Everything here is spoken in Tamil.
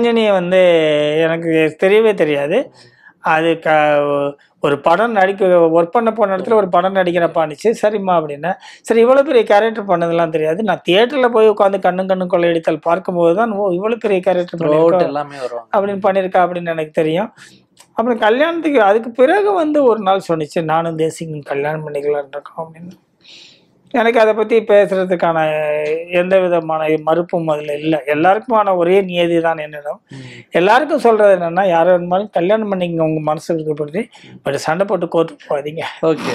ரஞ்சினியை வந்து எனக்கு தெரியவே தெரியாது அது க ஒரு படம் நடிக்க ஒர்க் பண்ண போன இடத்துல ஒரு படம் நடிக்கிறப்பான்னுச்சு சரிம்மா அப்படின்னா சரி இவ்வளோ பெரிய கேரக்டர் பண்ணதெல்லாம் தெரியாது நான் தியேட்டரில் போய் உட்காந்து கண்ணு கண்ணு கொள்ளையடித்தல் பார்க்கும்போது தான் ஓ இவ்வளோ பெரிய கேரக்டர் த்ரூ அவுட் பண்ணியிருக்கோம் எல்லாமே வருவாங்க அப்படின்னு பண்ணியிருக்கா அப்படின்னு எனக்கு தெரியும் அப்புறம் கல்யாணத்துக்கு அதுக்கு பிறகு வந்து ஒரு நாள் சொன்னிச்சு நானும் தேசிகன் கல்யாணம் பண்ணிக்கலான் இருக்கோம் அப்படின்னு எனக்கு அதை பற்றி பேசுறதுக்கான எந்த விதமான மறுப்பும் அதில் இல்லை எல்லாருக்குமான ஒரே நியதி தான் என்னிடம் ம். எல்லாருக்கும் சொல்றது என்னன்னா யாரும் வேணுமாலும் கல்யாணம் பண்ணிக்கங்க உங்க மனசுக்கு பற்றி பட் சண்டை போட்டு கோர்ட்டு போகாதீங்க ஓகே